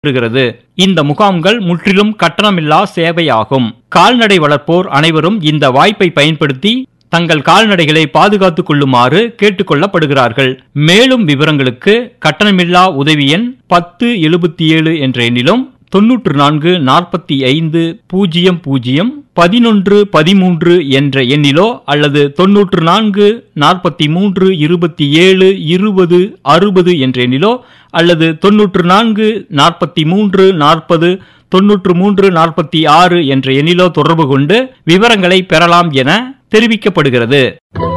பெறுகிறது இந்த முகாம்கள் முற்றிலும் கட்டணமில்லா சேவையாகும் கால்நடை வளர்ப்போர் அனைவரும் இந்த வாய்ப்பை பயன்படுத்தி தங்கள் கால்நடைகளை பாதுகாத்துக் கொள்ளுமாறு கேட்டுக்கொள்ளப்படுகிறார்கள் மேலும் விவரங்களுக்கு கட்டணமில்லா உதவி எண் பத்து எழுபத்தி ஏழு என்ற எண்ணிலும் தொன்னூற்று நான்கு நாற்பத்தி ஐந்து பூஜ்ஜியம் பூஜ்ஜியம் பதினொன்று பதிமூன்று என்ற எண்ணிலோ அல்லது தொன்னூற்று நான்கு நாற்பத்தி மூன்று இருபத்தி ஏழு இருபது அறுபது என்ற எண்ணிலோ அல்லது தொன்னூற்று நான்கு நாற்பத்தி மூன்று நாற்பது தொன்னூற்று மூன்று நாற்பத்தி ஆறு என்ற எண்ணிலோ தொடர்பு கொண்டு விவரங்களை பெறலாம் என தெரிவிக்கப்படுகிறது